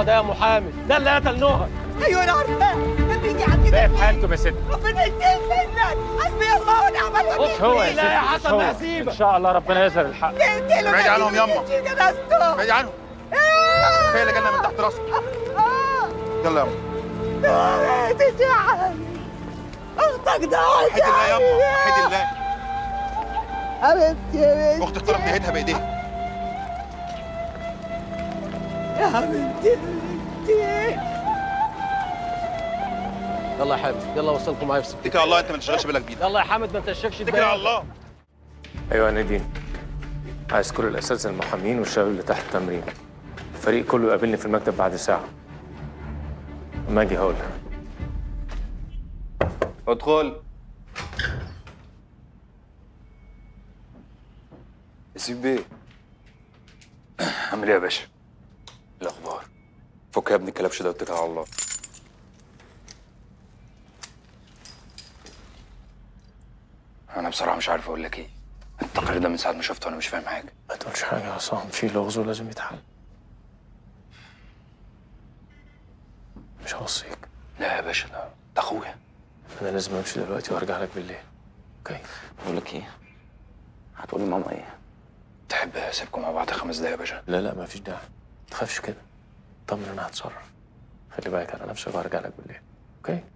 هو ده يا محامي ده اللي قتل نهى ايوه انا عارفاه كان بيجي عندي باقي في حالته يا ست ربنا ينتقم منك حسبي الله ونعم الوكيل هو يا لا يا ست حسن هو. هسيبك. ان شاء الله ربنا يظهر الحق اقتله بعيد عنهم يما. يجي جنازته بعيد عنهم كفايه اللي جالنا من تحت راسنا يلا يا يما تزعل اختك ضاعت وحيد الله يا يما وحيد الله حبيبتي يا بنتي اختك طلب نهايتها بايديها يا حبيبتي يا بنتي يلا يا حامد يلا وصلكم معايا في سكتك اتكل على الله انت ما تشغلش بالك بينا يلا يا حامد ما تشكش اتكل على الله ايوه يا نادين عايز كل الاساتذه المحامين والشباب اللي تحت التمرين الفريق كله يقابلني في المكتب بعد ساعه لما اجي هقول ادخل يسيب بيه عامل ايه يا باشا؟ إيه الاخبار فك يا ابني الكلبش ده واتكل على الله انا بصراحه مش عارف اقول لك ايه التقرير ده من ساعه ما شفته وانا مش فاهم حاجه ما تقولش حاجه يا عصام في لغز ولازم يتحل مش هوصيك لا يا باشا ده ده اخويا انا لازم امشي دلوقتي وارجع لك بالليل اوكي بقول لك ايه هتقولي ماما ايه تحب اسيبكم مع بعض خمس دقايق يا باشا لا لا ما فيش داعي ما تخافش كده طمن انا هتصرف خلي بالك على نفسك وهرجع لك بالليل اوكي